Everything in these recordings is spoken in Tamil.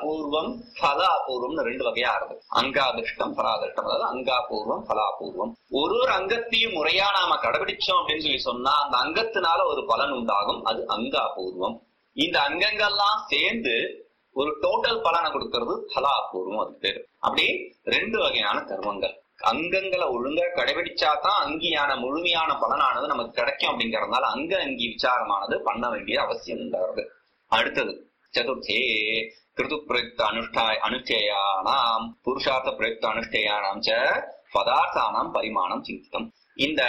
அங்கபூர்வம் பலாபூர்வம்னு ரெண்டு வகையா இருக்கு அங்காதிஷ்டம் பலாதிஷ்டம் அதாவது அங்காபூர்வம் பலாபூர்வம் ஒரு ஒரு அங்கத்தையும் முறையா நாம கடைபிடிச்சோம் அப்படின்னு சொல்லி சொன்னா அந்த அங்கத்தினால ஒரு பலன் உண்டாகும் அது அங்காபூர்வம் இந்த அங்கங்கள்லாம் சேர்ந்து ஒரு டோட்டல் பலனை கொடுக்கிறது பலாபூர்வம் அது பேரு அப்படி ரெண்டு வகையான கர்மங்கள் அங்கங்களை ஒழுங்கா கடைபிடிச்சாதான் அங்கியான முழுமையான பலனானது நமக்கு கிடைக்கும் அப்படிங்கறதுனால அங்க அங்கி விசாரமானது பண்ண வேண்டிய அவசியம் உண்டாகிறது அடுத்தது சதுர்த்தே கிருது பிரயுக்த அனுஷ்டாய அனுஷ்டேயானாம் புருஷார்த்த பிரயுக்த அனுஷ்டேயானாம் ச பதார்த்தானாம் பரிமாணம் சிந்தித்தம் இந்த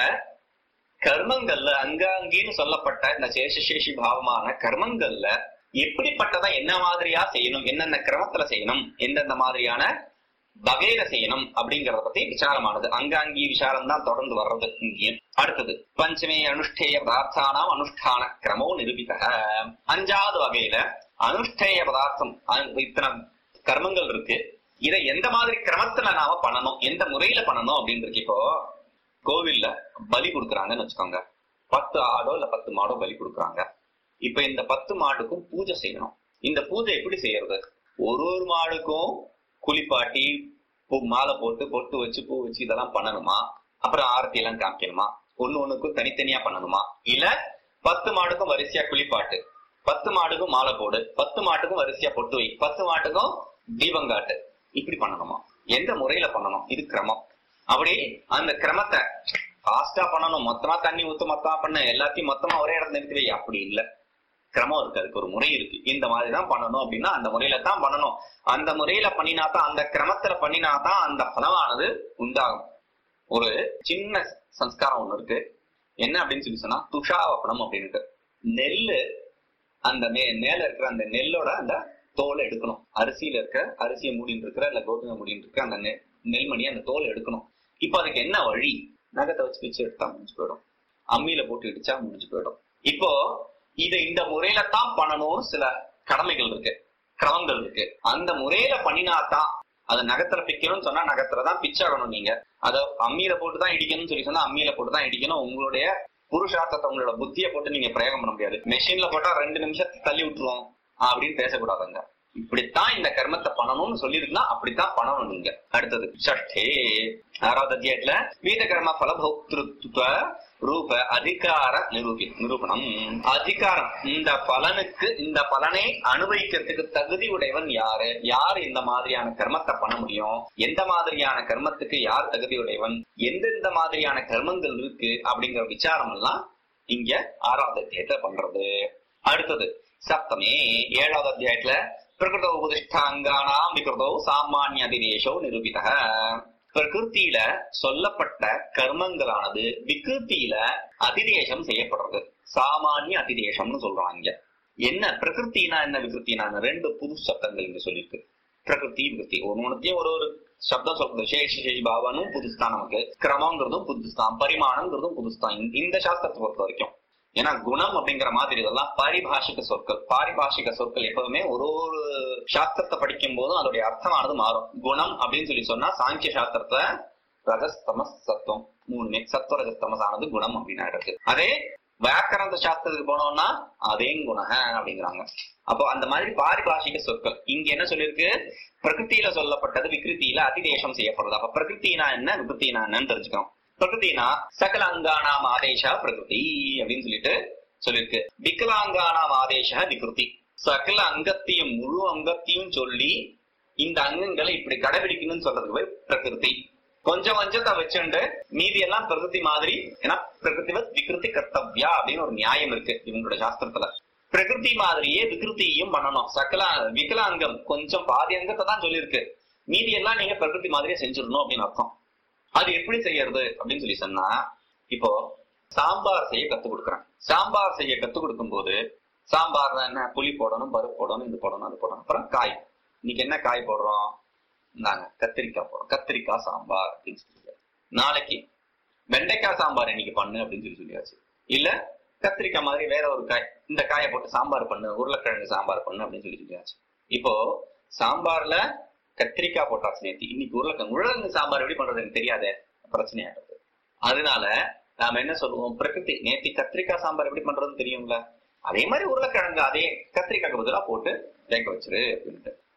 கர்மங்கள்ல அங்காங்கின்னு சொல்லப்பட்ட இந்த சேஷசேஷி பாவமான கர்மங்கள்ல எப்படிப்பட்டதா என்ன மாதிரியா செய்யணும் என்னென்ன கிரமத்துல செய்யணும் எந்தெந்த மாதிரியான வகையில செய்யணும் அப்படிங்கறத பத்தி விசாரமானது அங்காங்கி விசாரம் தான் தொடர்ந்து வர்றது இங்கேயும் அடுத்தது பஞ்சமே அனுஷ்டேய பதார்த்தானாம் அனுஷ்டான கிரமோ நிரூபித அஞ்சாவது வகையில அனுஷ்டேய பதார்த்தம் அ- இத்தனை கர்மங்கள் இருக்கு இதை எந்த மாதிரி கிரமத்துல நாம பண்ணணும் எந்த முறையில பண்ணணும் அப்படின்னு இருக்கு இப்போ கோவில்ல பலி கொடுக்குறாங்கன்னு வச்சுக்கோங்க பத்து ஆடோ இல்ல பத்து மாடோ பலி கொடுக்குறாங்க இப்ப இந்த பத்து மாடுக்கும் பூஜை செய்யணும் இந்த பூஜை எப்படி செய்யறது ஒரு ஒரு மாடுக்கும் குளிப்பாட்டி பூ மாலை போட்டு பொட்டு வச்சு பூ வச்சு இதெல்லாம் பண்ணணுமா அப்புறம் ஆரத்தி எல்லாம் காமிக்கணுமா ஒண்ணு ஒண்ணுக்கும் தனித்தனியா பண்ணணுமா இல்ல பத்து மாடுக்கும் வரிசையா குளிப்பாட்டு பத்து மாடுக்கும் மாலை போடு பத்து மாட்டுக்கும் வரிசையா பொட்டு வை பத்து மாட்டுக்கும் தீபங்காட்டு இப்படி பண்ணணுமா எந்த முறையில பண்ணணும் இது கிரமம் அப்படி அந்த கிரமத்தை ஃபாஸ்டா பண்ணணும் மொத்தமா தண்ணி ஊத்து மொத்தமா பண்ண எல்லாத்தையும் மொத்தமா ஒரே இடத்துல நிறுத்தி வை அப்படி இல்ல கிரமம் இருக்கு அதுக்கு ஒரு முறை இருக்கு இந்த மாதிரி தான் பண்ணணும் அப்படின்னா அந்த முறையில தான் பண்ணணும் அந்த முறையில பண்ணினா தான் அந்த கிரமத்துல பண்ணினா தான் அந்த பலமானது உண்டாகும் ஒரு சின்ன சம்ஸ்காரம் ஒண்ணு இருக்கு என்ன அப்படின்னு சொல்லி சொன்னா துஷாவப்பனம் அப்படின்ட்டு நெல்லு அந்த மே மேல இருக்கிற அந்த நெல்லோட அந்த தோலை எடுக்கணும் அரிசியில இருக்க அரிசியை மூடின்னு இருக்கிற இல்ல கோதுமை மூடின்னு இருக்க அந்த நெ- நெல்மணி அந்த தோலை எடுக்கணும் இப்ப அதுக்கு என்ன வழி நகத்தை வச்சு பிச்சு எடுத்தா முடிஞ்சு போயிடும் அம்மியில போட்டு இடிச்சா முடிஞ்சு போயிடும் இப்போ இதை இந்த முறையில தான் பண்ணணும்னு சில கடமைகள் இருக்கு கிரமங்கள் இருக்கு அந்த முறையில பண்ணினாதான் அது நகத்துல பிக்கணும்னு சொன்னா நகத்துல தான் பிச்சாகணும் நீங்க அத அம்மியில போட்டு தான் இடிக்கணும்னு சொல்லி சொன்னா அம்மியில போட்டு தான் இடிக்கணும் உங்களுடைய புருஷார்த்தத்தை உங்களோட புத்தியை போட்டு நீங்க பிரயோகம் பண்ண முடியாது மெஷின்ல போட்டா ரெண்டு நிமிஷத்தை தள்ளி விட்டுருவோம் அப்படின்னு பேசக்கூடாதுங்க இப்படித்தான் இந்த கர்மத்தை பண்ணணும்னு சொல்லிருக்குன்னா அப்படித்தான் பண்ணணும் நீங்க அடுத்தது ஷஷ்டே ஆறாவது அத்தியாயத்துல வீத கர்ம பலபோக்திருத்துவ ரூப அதிகார நிரூபி நிரூபணம் அதிகாரம் இந்த பலனுக்கு இந்த பலனை அனுபவிக்கிறதுக்கு தகுதி உடையவன் யாரு யார் இந்த மாதிரியான கர்மத்தை பண்ண முடியும் எந்த மாதிரியான கர்மத்துக்கு யார் தகுதி உடையவன் எந்தெந்த மாதிரியான கர்மங்கள் இருக்கு அப்படிங்கிற விசாரம் எல்லாம் இங்க ஆறாவது அத்தியாயத்துல பண்றது அடுத்தது சப்தமே ஏழாவது அத்தியாயத்துல பிரகிருத உபதிஷ்டாங்கானாம் விகிருதோ சாமானிய அதிதேசோ நிரூபித பிரகிருத்தியில சொல்லப்பட்ட கர்மங்களானது விகிருத்தியில அதிதேசம் செய்யப்படுறது சாமானிய அதிதேசம்னு சொல்றாங்க இங்க என்ன பிரகிருத்தினா என்ன விகிருத்தினா என்ன? ரெண்டு புது சப்தங்கள் இங்க சொல்லியிருக்கு பிரகிருதி விகிருத்தி ஒரு ஒன்னுத்தையும் ஒரு ஒரு சப்தம் சொல்றது சேஷ சேஷி பாவனும் புதுசுதான் நமக்கு கிரமங்கிறதும் புதுசுதான் பரிமாணங்கிறதும் புதுசுதான் இந்த- இந்த சாஸ்திரத்தை பொறுத்த வரைக்கும் ஏன்னா குணம் அப்படிங்கிற மாதிரி இதெல்லாம் பாரிபாஷிக சொற்கள் பாரிபாஷிக சொற்கள் எப்பவுமே ஒரு ஒரு சாஸ்திரத்தை படிக்கும் போதும் அதோடைய அர்த்தமானது மாறும் குணம் அப்படின்னு சொல்லி சொன்னா சாங்கிய சாஸ்திரத்துல ரஜஸ்தமஸ் சத்துவம் மூணுமே சத்துவ ரஜஸ்தமஸ் ஆனது குணம் அப்படின்னு இருக்கு அதே வியாக்கரண சாஸ்திரத்துக்கு போனோம்னா அதே குணக அப்படிங்கிறாங்க அப்போ அந்த மாதிரி பாரிபாஷிக சொற்கள் இங்க என்ன சொல்லிருக்கு பிரகிருத்தியில சொல்லப்பட்டது விகிருத்தியில அதிதேசம் செய்யப்படுறது அப்ப பிரகிருத்தினா என்ன விகிருத்தினா என்னன்னு தெரிஞ்சுக்கணும் பிரகிருத்தினா சகல அங்கானாம் ஆதேஷா பிரகிருதி அப்படின்னு சொல்லிட்டு சொல்லிருக்கு விகலாங்கானாம் ஆதேஷா விகிருதி சகல அங்கத்தையும் முழு அங்கத்தையும் சொல்லி இந்த அங்கங்களை இப்படி கடைபிடிக்கணும்னு சொல்றதுக்கு போய் பிரகிருதி கொஞ்சம் கொஞ்சத்தை வச்சுண்டு மீதி எல்லாம் பிரகிருதி மாதிரி ஏன்னா பிரகிருதிவத் விகிருதி கர்த்தவ்யா அப்படின்னு ஒரு நியாயம் இருக்கு இவங்களோட சாஸ்திரத்துல பிரகிருதி மாதிரியே விகிருத்தியும் பண்ணணும் சகல விகலாங்கம் கொஞ்சம் பாதி அங்கத்தை தான் சொல்லியிருக்கு மீதி எல்லாம் நீங்க பிரகிருதி மாதிரியே செஞ்சிடணும் அப்படின்னு அர்த்தம் அது எப்படி செய்யறது அப்படின்னு சொல்லி சொன்னா இப்போ சாம்பார் செய்ய கத்து கொடுக்குறேன் சாம்பார் செய்ய கத்து கொடுக்கும் போது சாம்பார் என்ன புளி போடணும் பருப்பு போடணும் இது போடணும் அது போடணும் அப்புறம் காய் இன்னைக்கு என்ன காய் போடுறோம் நாங்க கத்திரிக்காய் போடுறோம் கத்திரிக்காய் சாம்பார் அப்படின்னு சொல்லி நாளைக்கு வெண்டைக்காய் சாம்பார் இன்னைக்கு பண்ணு அப்படின்னு சொல்லி சொல்லியாச்சு இல்ல கத்திரிக்காய் மாதிரி வேற ஒரு காய் இந்த காயை போட்டு சாம்பார் பண்ணு உருளைக்கிழங்கு சாம்பார் பண்ணு அப்படின்னு சொல்லி சொல்லியாச்சு இப்போ சாம்பார்ல கத்திரிக்காய் போட்டாச்சு நேத்தி இன்னைக்கு உருளைக்கிழங்கு உருளைக்கிழங்கு சாம்பார் எப்படி பண்றது எனக்கு தெரியாதே பிரச்சனையாகிறது அதனால நாம என்ன சொல்லுவோம் பிரகிருதி நேத்தி கத்திரிக்காய் சாம்பார் எப்படி பண்றதுன்னு தெரியும்ல அதே மாதிரி உருளைக்கிழங்கு அதே கத்திரிக்காய்க்கு பதிலா போட்டு வேக வச்சிரு அப்படின்ட்டு